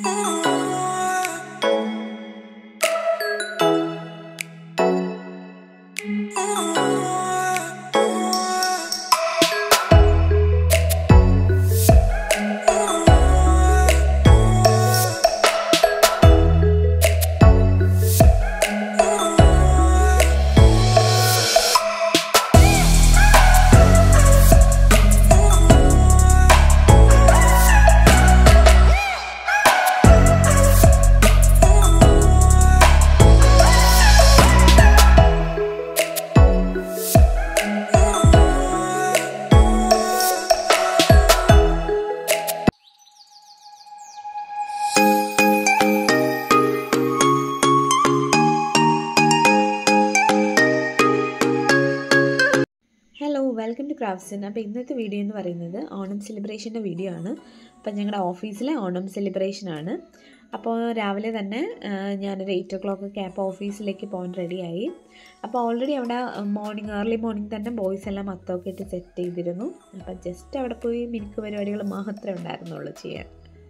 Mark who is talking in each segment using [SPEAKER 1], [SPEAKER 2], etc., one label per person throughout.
[SPEAKER 1] hello welcome to ക്രാഫ്റ്റ്സൺ അപ്പോൾ ഇന്നത്തെ video എന്ന് പറയുന്നത് ഓണം സെലിബ്രേഷൻ്റെ വീഡിയോ ആണ് അപ്പം ഞങ്ങളുടെ ഓഫീസിലെ ഓണം സെലിബ്രേഷൻ ആണ് അപ്പോൾ രാവിലെ തന്നെ ആ, ഞാനൊരു എയ്റ്റ് ഒ ക്ലോക്ക് ഒക്കെ ആയപ്പോൾ ഓഫീസിലേക്ക് പോകാൻ റെഡിയായി അപ്പോൾ ഓൾറെഡി അവിടെ മോർണിംഗ് ഏർലി മോർണിംഗ് തന്നെ ബോയ്സ് എല്ലാം മൊത്തമൊക്കെ ഇട്ട് സെറ്റ് ചെയ്തിരുന്നു അപ്പം ജസ്റ്റ് അവിടെ പോയി മിനുക്ക് പരിപാടികൾ മാത്രമേ ഉണ്ടായിരുന്നുള്ളൂ ചെയ്യാൻ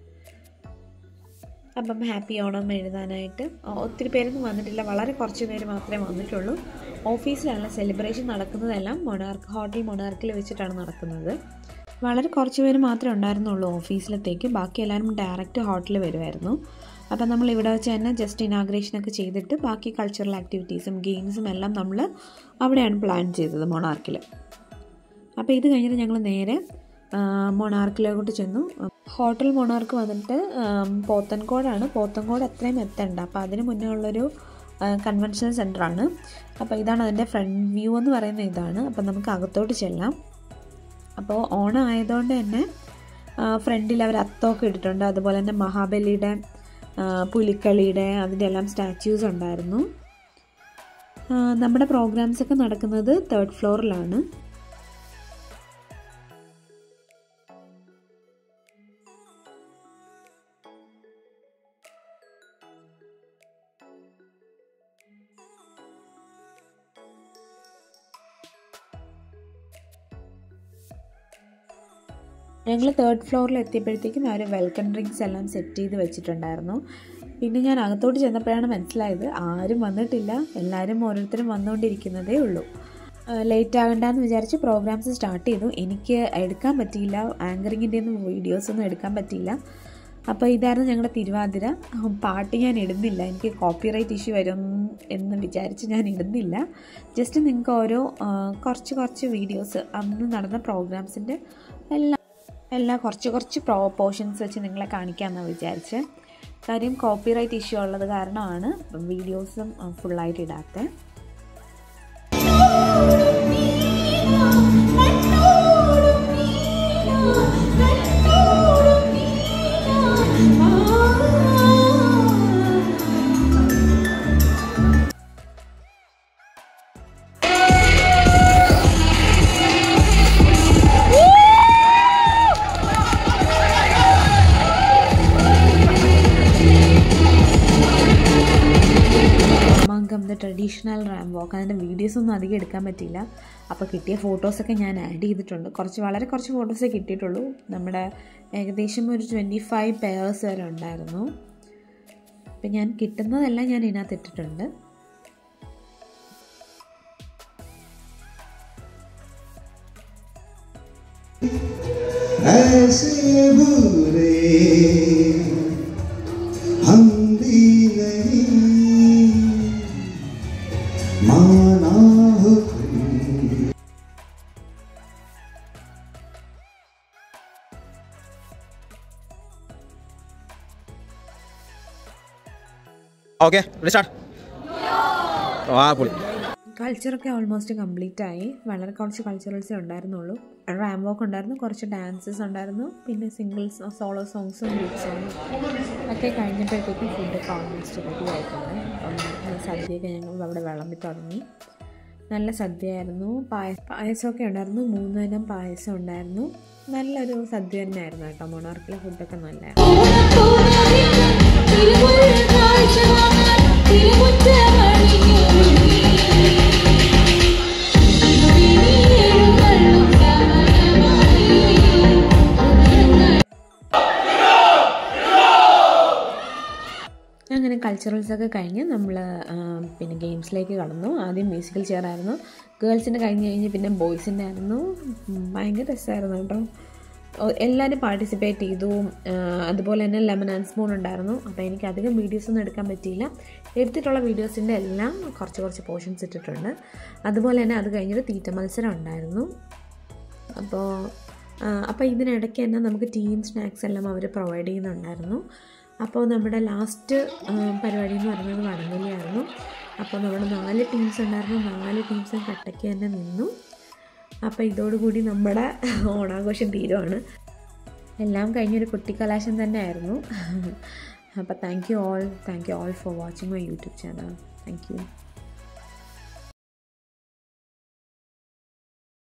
[SPEAKER 1] അപ്പം ഹാപ്പി ഓണം എഴുതാനായിട്ട് ഒത്തിരി പേരൊന്നും വന്നിട്ടില്ല വളരെ കുറച്ച് പേര് മാത്രമേ വന്നിട്ടുള്ളൂ ഓഫീസിലാണ് സെലിബ്രേഷൻ നടക്കുന്നതെല്ലാം മൊണാർക്ക് ഹോട്ടൽ മൊണാർക്കിൽ വെച്ചിട്ടാണ് നടക്കുന്നത് വളരെ കുറച്ച് പേര് മാത്രമേ ഉണ്ടായിരുന്നുള്ളൂ ഓഫീസിലത്തേക്ക് ബാക്കി എല്ലാവരും ഡയറക്റ്റ് ഹോട്ടലിൽ വരുമായിരുന്നു അപ്പം നമ്മൾ ഇവിടെ വെച്ച് തന്നെ ജസ്റ്റ് ഇനാഗ്രേഷനൊക്കെ ചെയ്തിട്ട് ബാക്കി കൾച്ചറൽ ആക്ടിവിറ്റീസും ഗെയിംസും എല്ലാം നമ്മൾ അവിടെയാണ് പ്ലാൻ ചെയ്തത് മൊണാർക്കിൽ അപ്പോൾ ഇത് കഴിഞ്ഞിട്ട് ഞങ്ങൾ നേരെ ആ, മൊണാർക്കിലോട്ട് ചെന്നു ഹോട്ടൽ മൊണാർക്ക് വന്നിട്ട് ആം, പോത്തൻകോടാണ് പോത്തൻകോട് എത്രയും എത്തണ്ട അപ്പോൾ അതിന് മുന്നേ ഉള്ളൊരു കൺവെൻഷൻ സെൻ്ററാണ് അപ്പോൾ ഇതാണ് അതിൻ്റെ ഫ്രണ്ട് വ്യൂ എന്ന് പറയുന്ന ഇതാണ് അപ്പോൾ നമുക്ക് അകത്തോട്ട് ചെല്ലാം അപ്പോൾ ഓണം ആയതുകൊണ്ട് തന്നെ ഫ്രണ്ടിൽ അവർ അത്തമൊക്കെ ഇട്ടിട്ടുണ്ട് അതുപോലെ തന്നെ മഹാബലിയുടെ ആ, പുലിക്കളിയുടെ അതിൻ്റെ എല്ലാം സ്റ്റാച്യൂസ് ഉണ്ടായിരുന്നു ആ, നമ്മുടെ പ്രോഗ്രാംസ് ഒക്കെ നടക്കുന്നത് തേർഡ് ഫ്ലോറിലാണ് ഞങ്ങൾ തേർഡ് ഫ്ലോറിൽ എത്തിയപ്പോഴത്തേക്കും അവർ വെൽക്കം ഡ്രിങ്ക്സ് എല്ലാം സെറ്റ് ചെയ്ത് വെച്ചിട്ടുണ്ടായിരുന്നു പിന്നെ ഞാൻ അകത്തോട്ട് ചെന്നപ്പോഴാണ് മനസ്സിലായത് ആരും വന്നിട്ടില്ല എല്ലാവരും ഓരോരുത്തരും വന്നുകൊണ്ടിരിക്കുന്നതേ ഉള്ളൂ ലേറ്റ് ആകണ്ടെന്ന് വിചാരിച്ച് പ്രോഗ്രാംസ് സ്റ്റാർട്ട് ചെയ്തു എനിക്ക് എടുക്കാൻ പറ്റിയില്ല ആങ്കറിങ്ങിൻ്റെ ഒന്നും വീഡിയോസൊന്നും എടുക്കാൻ പറ്റിയില്ല അപ്പോൾ ഇതായിരുന്നു ഞങ്ങളുടെ തിരുവാതിര പാട്ട് ഞാൻ ഇടുന്നില്ല എനിക്ക് കോപ്പിറൈറ്റ് ഇഷ്യൂ വരും എന്ന് വിചാരിച്ച് ഞാൻ ഇടുന്നില്ല ജസ്റ്റ് നിങ്ങൾക്ക് ഓരോ ആ, കുറച്ച് കുറച്ച് വീഡിയോസ് അന്ന് നടന്ന പ്രോഗ്രാംസിൻ്റെ എല്ലാ എല്ലാ കുറച്ച് കുറച്ച് പ്രോ പോർഷൻസ് വെച്ച് നിങ്ങളെ കാണിക്കാമെന്നാണ് വിചാരിച്ച് കാര്യം കോപ്പിറൈറ്റ് ഇഷ്യൂ ഉള്ളത് കാരണമാണ് വീഡിയോസും ഫുള്ളായിട്ട് ഇടാത്തത് മംഗം ദ ട്രഡീഷണൽ റാം വാക്ക് അതിൻ്റെ വീഡിയോസ് ഒന്നും അധികം എടുക്കാൻ പറ്റിയില്ല അപ്പോൾ കിട്ടിയ ഫോട്ടോസൊക്കെ ഞാൻ ആഡ് ചെയ്തിട്ടുണ്ട് കുറച്ച് വളരെ കുറച്ച് ഫോട്ടോസേ കിട്ടിയിട്ടുള്ളൂ നമ്മുടെ ഏകദേശം ഒരു ട്വൻറ്റി ഫൈവ് പെയേഴ്സ് വരെ ഉണ്ടായിരുന്നു അപ്പം ഞാൻ കിട്ടുന്നതെല്ലാം ഞാൻ ഇതിനകത്ത് ഇട്ടിട്ടുണ്ട്
[SPEAKER 2] ऐसे बुरे हम भी नहीं माना हो
[SPEAKER 3] ഓക്കെ സ്റ്റാർട്ട് ആ പൊളി
[SPEAKER 1] കൾച്ചറൊക്കെ ഓൾമോസ്റ്റ് കംപ്ലീറ്റ് ആയി വളരെ കുറച്ച് കൾച്ചറൽസേ ഉണ്ടായിരുന്നുള്ളൂ റാം വാക്ക് ഉണ്ടായിരുന്നു കുറച്ച് ഡാൻസസ് ഉണ്ടായിരുന്നു പിന്നെ സിംഗിൾസ് സോളോ സോങ്സും ഗ്രൂപ്പ് സോങ്ങും ഒക്കെ കഴിഞ്ഞപ്പോഴത്തേക്കും ഫുഡൊക്കെ ഓൾമോസ്റ്റ് റെഡി ആയിട്ടുണ്ട് അപ്പം സദ്യയൊക്കെ ഞങ്ങൾ അവിടെ വിളമ്പി തുടങ്ങി നല്ല സദ്യയായിരുന്നു പായ പായസമൊക്കെ ഉണ്ടായിരുന്നു മൂന്ന് ഇനം പായസം ഉണ്ടായിരുന്നു നല്ലൊരു സദ്യ തന്നെയായിരുന്നു കേട്ടോ മൊണാർക്കിലെ ഫുഡൊക്കെ നല്ലതായിരുന്നു കൾച്ചറൽസൊക്കെ കഴിഞ്ഞ് നമ്മൾ പിന്നെ ഗെയിംസിലേക്ക് കടന്നു ആദ്യം മ്യൂസിക്കൽ ചെയർ ആയിരുന്നു ഗേൾസിൻ്റെ കഴിഞ്ഞ് കഴിഞ്ഞ് പിന്നെ ബോയ്സിൻ്റെ ആയിരുന്നു ഉം, ഭയങ്കര രസമായിരുന്നു കേട്ടോ ഓ- എല്ലാവരും പാർട്ടിസിപ്പേറ്റ് ചെയ്തു ആ, അതുപോലെ തന്നെ ലെമൺ ആൻഡ് സ്പൂൺ ഉണ്ടായിരുന്നു അപ്പോൾ എനിക്ക് അധികം വീഡിയോസ് ഒന്നും എടുക്കാൻ പറ്റിയില്ല എടുത്തിട്ടുള്ള വീഡിയോസിൻ്റെ എല്ലാം കുറച്ച് കുറച്ച് പോർഷൻസ് ഇട്ടിട്ടുണ്ട് അതുപോലെ തന്നെ അത് കഴിഞ്ഞൊരു തീറ്റ മത്സരം ഉണ്ടായിരുന്നു അപ്പോൾ അപ്പോൾ ഇതിനിടയ്ക്ക് തന്നെ നമുക്ക് ടീം സ്നാക്സ് എല്ലാം അവർ പ്രൊവൈഡ് ചെയ്യുന്നുണ്ടായിരുന്നു അപ്പോൾ നമ്മുടെ ലാസ്റ്റ് പരിപാടി എന്ന് പറയുന്നത് വടംവലിയായിരുന്നു അപ്പോൾ നമ്മുടെ നാല് ടീംസ് ഉണ്ടായിരുന്നു നാല് ടീംസും കട്ടയ്ക്ക് തന്നെ നിന്നു അപ്പോൾ ഇതോടുകൂടി നമ്മുടെ ഓണാഘോഷം തീരുവാണ് എല്ലാം കഴിഞ്ഞൊരു കുട്ടിക്കലാശം തന്നെയായിരുന്നു അപ്പോൾ thank you all thank you all for watching my YouTube channel thank U